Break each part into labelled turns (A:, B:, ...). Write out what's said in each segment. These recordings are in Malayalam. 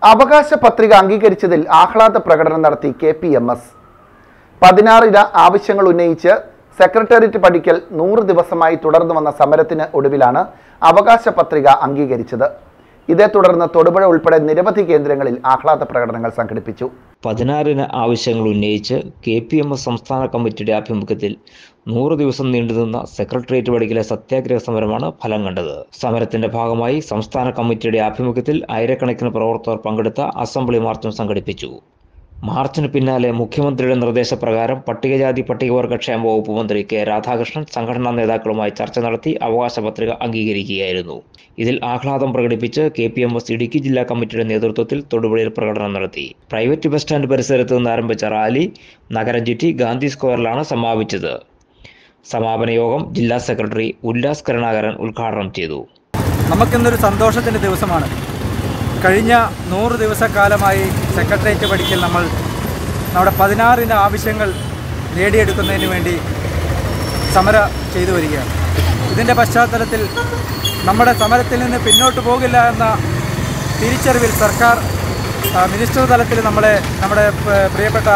A: അവകാശ പത്രിക അംഗീകരിച്ചതിൽ ആഹ്ലാദ പ്രകടനം നടത്തി കെ പി എം എസ് പതിനാറിന ആവശ്യങ്ങൾ ഉന്നയിച്ച് സെക്രട്ടേറിയറ്റ് പഠിക്കൽ നൂറ് ദിവസമായി തുടർന്നു വന്ന സമരത്തിന് ഒടുവിലാണ് അവകാശ പത്രിക അംഗീകരിച്ചത് ഇതേ തുടർന്ന് തൊടുപുഴ ഉൾപ്പെടെ നിരവധി കേന്ദ്രങ്ങളിൽ ആഹ്ലാദ പ്രകടനങ്ങൾ സംഘടിപ്പിച്ചു
B: പതിനാറിന് ആവശ്യങ്ങൾ ഉന്നയിച്ച് കെ പി എം എസ് സംസ്ഥാന കമ്മിറ്റിയുടെ ആഭിമുഖ്യത്തിൽ നൂറ് ദിവസം നീണ്ടുനിന്ന സെക്രട്ടേറിയറ്റ് പടിക്കലെ സത്യാഗ്രഹ സമരമാണ് ഫലം കണ്ടത് സമരത്തിന്റെ ഭാഗമായി സംസ്ഥാന കമ്മിറ്റിയുടെ ആഭിമുഖ്യത്തിൽ ആയിരക്കണക്കിന് പ്രവർത്തകർ പങ്കെടുത്ത അസംബ്ലി മാർച്ചും സംഘടിപ്പിച്ചു മാർച്ചിന് പിന്നാലെ മുഖ്യമന്ത്രിയുടെ നിർദ്ദേശപ്രകാരം പട്ടികജാതി പട്ടികവർഗ ക്ഷേമ വകുപ്പ് മന്ത്രി കെ രാധാകൃഷ്ണൻ സംഘടനാ നേതാക്കളുമായി ചർച്ച നടത്തി അവകാശ പത്രിക അംഗീകരിക്കുകയായിരുന്നു ഇതിൽ ആഹ്ലാദം പ്രകടിപ്പിച്ച് K P M S Idukki ജില്ലാ കമ്മിറ്റിയുടെ നേതൃത്വത്തിൽ തൊടുപുഴയിൽ പ്രകടനം നടത്തി പ്രൈവറ്റ് ബസ് സ്റ്റാൻഡ് പരിസരത്ത് നിന്ന് ആരംഭിച്ച റാലി നഗരം ചുറ്റി ഗാന്ധി സ്ക്വയറിലാണ് സമാപിച്ചത് സമാപന യോഗം ജില്ലാ സെക്രട്ടറി ഉല്ലാസ് കരുണാകരൻ ഉദ്ഘാടനം ചെയ്തു
C: നമുക്കിന്നൊരു സന്തോഷത്തിൻ്റെ ദിവസമാണ് കഴിഞ്ഞ നൂറ് ദിവസക്കാലമായി സെക്രട്ടേറിയറ്റ് പഠിക്കൽ നമ്മൾ നമ്മുടെ പതിനാറിന് ആവശ്യങ്ങൾ നേടിയെടുക്കുന്നതിന് വേണ്ടി സമര ചെയ്തു വരികയാണ് ഇതിൻ്റെ പശ്ചാത്തലത്തിൽ നമ്മുടെ സമരത്തിൽ നിന്ന് പിന്നോട്ട് പോകില്ല എന്ന തിരിച്ചറിവിൽ സർക്കാർ ആ, മിനിസ്റ്റർ തലത്തിൽ നമ്മളെ നമ്മുടെ പ- പ്രിയപ്പെട്ട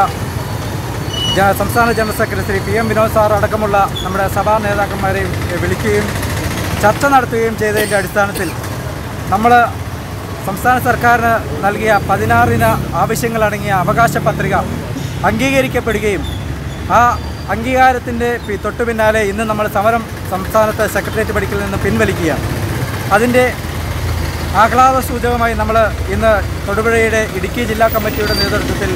C: ജ- സംസ്ഥാന general secretary P M Vinod sir അടക്കമുള്ള നമ്മുടെ സഭാ നേതാക്കന്മാരെ വിളിക്കുകയും ചർച്ച നടത്തുകയും ചെയ്തതിൻ്റെ അടിസ്ഥാനത്തിൽ നമ്മൾ സംസ്ഥാന സർക്കാരിന് നൽകിയ പതിനാറിന് ആവശ്യങ്ങളടങ്ങിയ അവകാശ പത്രിക അംഗീകരിക്കപ്പെടുകയും ആ അംഗീകാരത്തിൻ്റെ പി- തൊട്ടു പിന്നാലെ ഇന്ന് നമ്മൾ സമരം സംസ്ഥാനത്തെ സെക്രട്ടേറിയറ്റ് പഠിക്കൽ നിന്ന് പിൻവലിക്കുകയാണ് അതിൻ്റെ ആഹ്ലാദ സൂചകമായി നമ്മൾ ഇന്ന് തൊടുപുഴയുടെ ഇടുക്കി ജില്ലാ കമ്മിറ്റിയുടെ നേതൃത്വത്തിൽ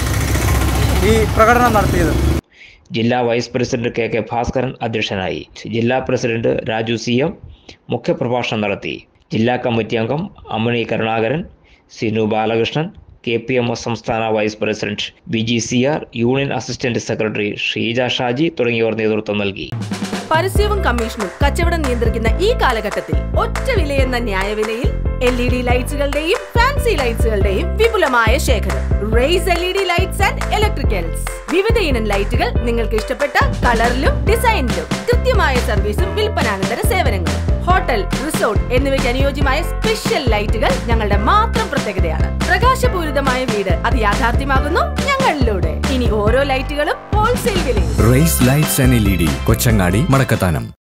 C: ഈ പ്രകടനം നടത്തിയത്
B: ജില്ലാ vice president K K Bhaskaran അധ്യക്ഷനായി ജില്ലാ പ്രസിഡന്റ് രാജു സി എം മുഖ്യപ്രഭാഷണം നടത്തി ജില്ലാ കമ്മിറ്റി അംഗം Ammani Karunakaran Sinu Balakrishnan K P M S സംസ്ഥാന vice president V G C R union assistant secretary Sheeja Shaji തുടങ്ങിയവർ നേതൃത്വം നൽകി
D: പരസ്യവും കമ്മീഷനും കച്ചവടം നിയന്ത്രിക്കുന്ന ഈ കാലഘട്ടത്തിൽ ഒറ്റ വിലയെന്ന ന്യായവിലയിൽ എൽ ഇ ഡി ലൈറ്റ്സുകളുടെയും ഫാൻസി ലൈറ്റ്സുകളുടെയും വിപുലമായ ശേഖരം Race L E D lights and electricals വിവിധ ഇനം ലൈറ്റുകൾ നിങ്ങൾക്ക് ഇഷ്ടപ്പെട്ട കളറിലും ഡിസൈനിലും കൃത്യമായ സർവീസും വിൽപ്പനാനന്തര സേവനങ്ങളും ഹോട്ടൽ റിസോർട്ട് എന്നിവയ്ക്ക് അനുയോജ്യമായ സ്പെഷ്യൽ ലൈറ്റുകൾ ഞങ്ങളുടെ മാത്രം പ്രത്യേകതയാണ് പ്രകാശപൂരിതമായ വീട് അത് യാഥാർത്ഥ്യമാകുന്നു ഞങ്ങളിലൂടെ ഇനി ഓരോ ലൈറ്റുകളും ഹോൾസെയിൽ വിലയിൽ
E: Race lights and L E D Kochangadi മടക്കത്താനം